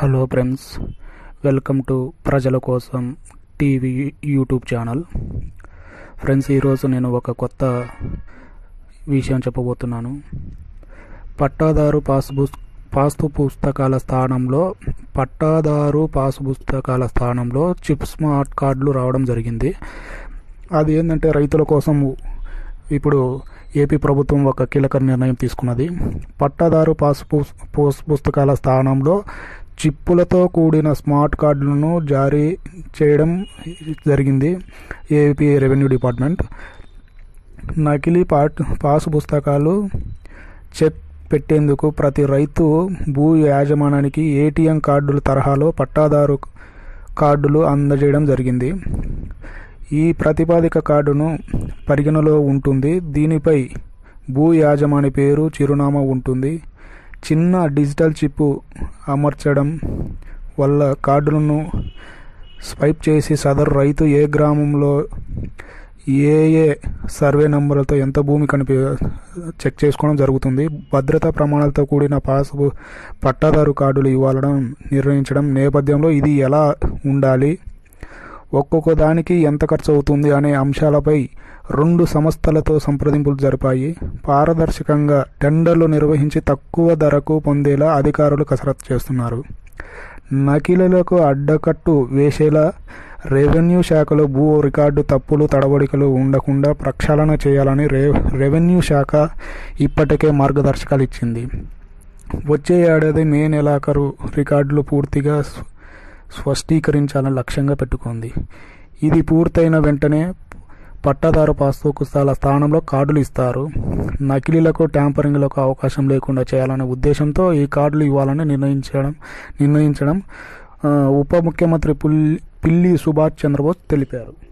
hello friends welcome to ప్రజల కోసం TV YouTube channel friends ఈరోజు నేను ఒక కొత్త విషయం చెప్పబోతున్నాను పట్టాదారు పాస్ బుస్ పాసు పుస్తకాల స్థానంలో పట్టాదారు పాసు పుస్తకాల స్థానంలో చిప్ స్మార్ట్ కార్డులు రావడం జరిగింది అది ఏంటంటే రైతుల కోసం ఇప్పుడు ఏపీ ప్రభుత్వం ఒక కీలక నిర్ణయం తీసుకున్నది పట్టాదారు పాస్ పుస్- పుస్ పుస్తకాల స్థానంలో చిప్పులతో కూడిన స్మార్ట్ కార్డులను జారీ చేయడం జరిగింది ఏపీ రెవెన్యూ డిపార్ట్మెంట్ నకిలీ పాట్ పాసు పుస్తకాలు చెక్ పెట్టేందుకు ప్రతి రైతు భూ యాజమానానికి ఏటీఎం కార్డుల తరహాలో పట్టాదారు కార్డులు అందజేయడం జరిగింది ఈ ప్రతిపాదిక కార్డును పరిగణలో ఉంటుంది దీనిపై భూ యాజమాని పేరు చిరునామా ఉంటుంది చిన్న డిజిటల్ చిప్ అమర్చడం వల్ల కార్డులను స్వైప్ చేసి సదరు రైతు ఏ గ్రామంలో ఏ ఏ సర్వే నంబర్లతో ఎంత భూమి కనిపి చెక్ చేసుకోవడం జరుగుతుంది భద్రతా ప్రమాణాలతో కూడిన పాస్ పట్టాదారు కార్డులు ఇవ్వాలని నిర్ణయించడం నేపథ్యంలో ఇది ఎలా ఉండాలి ఒక్కొక్క దానికి ఎంత ఖర్చు అవుతుంది అనే అంశాలపై రెండు సంస్థలతో సంప్రదింపులు జరిపాయి పారదర్శకంగా టెండర్లు నిర్వహించి తక్కువ ధరకు పొందేలా అధికారులు కసరత్తు చేస్తున్నారు నకిలీలకు అడ్డకట్టు వేసేలా రెవెన్యూ శాఖలో భూ రికార్డు తప్పులు తడబడికలు ఉండకుండా ప్రక్షాళన చేయాలని రె రెవెన్యూ శాఖ ఇప్పటికే మార్గదర్శకాలు ఇచ్చింది వచ్చే ఏడాది మే నెలాఖరు రికార్డులు పూర్తిగా స్వ- స్పష్టీకరించాలని లక్ష్యంగా పెట్టుకుంది ఇది పూర్తయిన వెంటనే పట్టాదారు పాస్పుస్తకాల స్థానంలో కార్డులు ఇస్తారు నకిలీలకు ట్యాంపరింగ్లకు అవకాశం లేకుండా చేయాలనే ఉద్దేశంతో ఈ కార్డులు ఇవ్వాలని నిర్ణయించడం నిర్ణయించడం ఆ, ఉప ముఖ్యమంత్రి పుల్ పిల్లి సుభాష్ చంద్రబోస్ తెలిపారు